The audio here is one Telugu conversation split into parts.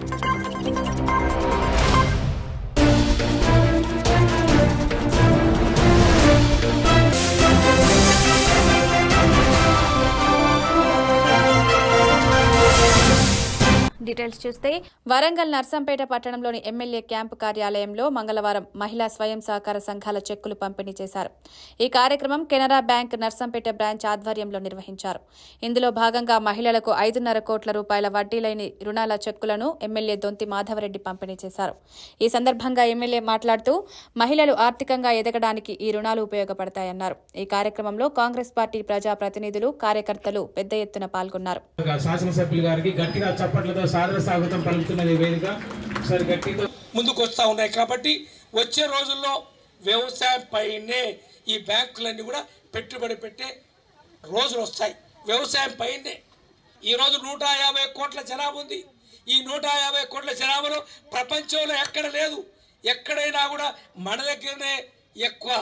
డీటెయిల్స్ చూస్తే వరంగల్ నర్సంపేట పట్టణంలోని ఎమ్మెల్యే క్యాంపు కార్యాలయంలో మంగళవారం మహిళా స్వయం సహకార సంఘాల చెక్కులు పంపిణీ చేశారు ఈ కార్యక్రమం కెనరా బ్యాంక్ నర్సంపేట బ్రాంచ్ ఆధ్వర్యంలో నిర్వహించారు ఇందులో భాగంగా మహిళలకు ఐదున్నర కోట్ల రూపాయల వడ్డీ లేని రుణాల చెక్కులను ఎమ్మెల్యే దొంతి మాధవరెడ్డి పంపిణీ చేశారు ఈ సందర్భంగా ఎమ్మెల్యే మాట్లాడుతూ మహిళలు ఆర్థికంగా ఎదగడానికి ఈ రుణాలు ఉపయోగపడతాయన్నారు ఈ కార్యక్రమంలో కాంగ్రెస్ పార్టీ ప్రజా ప్రతినిధులు కార్యకర్తలు పెద్ద ఎత్తున పాల్గొన్నారు శాసనసభ్యులు గారికి గట్టిగా చప్పట్లతో సాదర స్వాగతం పలుకుతున్నది ఈ వేదిక ఒకసారి గట్టితో ముందుకు వస్తూ ఉన్నాయి కాబట్టి వచ్చే రోజుల్లో వ్యవసాయం పైనే ఈ బ్యాంకులన్నీ కూడా పెట్టుబడి పెట్టే రోజులు వస్తాయి వ్యవసాయం పైనే ఈరోజు నూట యాభై కోట్ల జనాభా ఉంది ఈ నూట యాభై కోట్ల జనాభాలో ప్రపంచంలో ఎక్కడ లేదు ఎక్కడైనా కూడా మన దగ్గరనే ఎక్కువ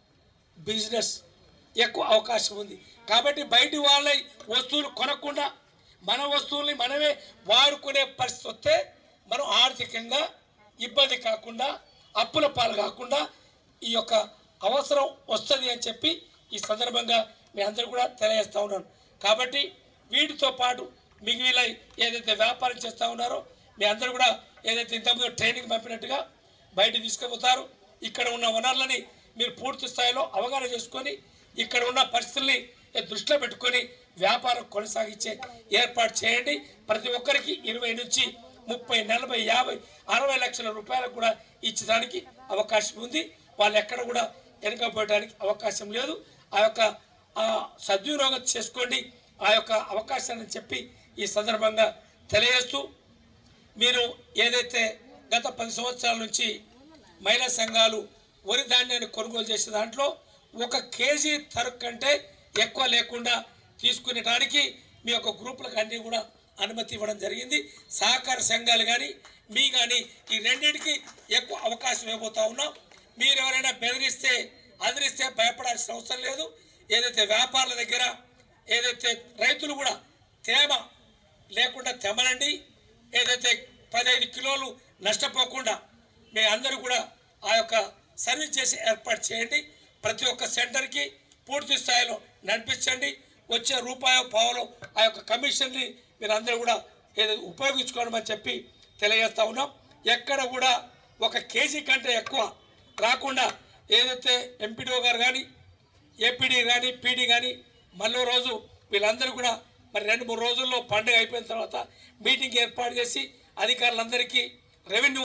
బిజినెస్ ఎక్కువ అవకాశం ఉంది కాబట్టి బయటి వాళ్ళ వస్తువులు కొనకుండా మన వస్తువుల్ని మనమే వాడుకునే పరిస్థితి వస్తే మనం ఆర్థికంగా ఇబ్బంది కాకుండా అప్పుల పాలు కాకుండా ఈ యొక్క అవసరం వస్తుంది అని చెప్పి ఈ సందర్భంగా మీ అందరూ కూడా తెలియజేస్తూ ఉన్నాను కాబట్టి వీటితో పాటు మిగిలిన ఏదైతే వ్యాపారం చేస్తూ ఉన్నారో మీ అందరూ కూడా ఏదైతే ఇంతకుముందు ట్రైనింగ్ పంపినట్టుగా బయట తీసుకుపోతారు ఇక్కడ ఉన్న వనరులని మీరు పూర్తి స్థాయిలో అవగాహన చేసుకొని ఇక్కడ ఉన్న పరిస్థితుల్ని దృష్టిలో పెట్టుకొని వ్యాపారం కొనసాగించే ఏర్పాటు చేయండి ప్రతి ఒక్కరికి ఇరవై నుంచి ముప్పై నలభై యాభై అరవై లక్షల రూపాయలకు కూడా ఇచ్చడానికి అవకాశం ఉంది వాళ్ళు ఎక్కడ కూడా వెనుకపోయడానికి అవకాశం లేదు ఆ యొక్క ఆ సద్వినియోగం చేసుకోండి ఆ యొక్క అవకాశాన్ని చెప్పి ఈ సందర్భంగా తెలియజేస్తూ మీరు ఏదైతే గత పది సంవత్సరాల నుంచి మహిళా సంఘాలు వరి ధాన్యాన్ని కొనుగోలు చేసే దాంట్లో ఒక కేజీ తరుగు కంటే ఎక్కువ లేకుండా తీసుకునేటానికి మీ యొక్క గ్రూపులకు అన్నీ కూడా అనుమతి ఇవ్వడం జరిగింది సహకార సంఘాలు కానీ మీ కానీ ఈ రెండింటికి ఎక్కువ అవకాశం ఇవ్వబోతా ఉన్నాం మీరు ఎవరైనా బెదిరిస్తే అదిరిస్తే భయపడాల్సిన అవసరం లేదు ఏదైతే వ్యాపారుల దగ్గర ఏదైతే రైతులు కూడా తేమ లేకుండా తెమలండి ఏదైతే పదహైదు కిలోలు నష్టపోకుండా మీ అందరూ కూడా ఆ యొక్క సర్వీస్ చేసి ఏర్పాటు చేయండి ప్రతి ఒక్క సెంటర్కి పూర్తి స్థాయిలో నడిపించండి వచ్చే రూపాయో పావులో ఆ యొక్క కమిషన్ని మీరు అందరూ కూడా ఏదో ఉపయోగించుకోవడం చెప్పి తెలియజేస్తా ఉన్నాం ఎక్కడ కూడా ఒక కేజీ కంటే ఎక్కువ రాకుండా ఏదైతే ఎంపీడీఓ గారు కానీ ఏపీడీ కానీ పీడీ కానీ మళ్ళీ రోజు వీళ్ళందరూ కూడా మరి రెండు మూడు రోజుల్లో పండుగ అయిపోయిన తర్వాత మీటింగ్ ఏర్పాటు చేసి అధికారులందరికీ రెవెన్యూ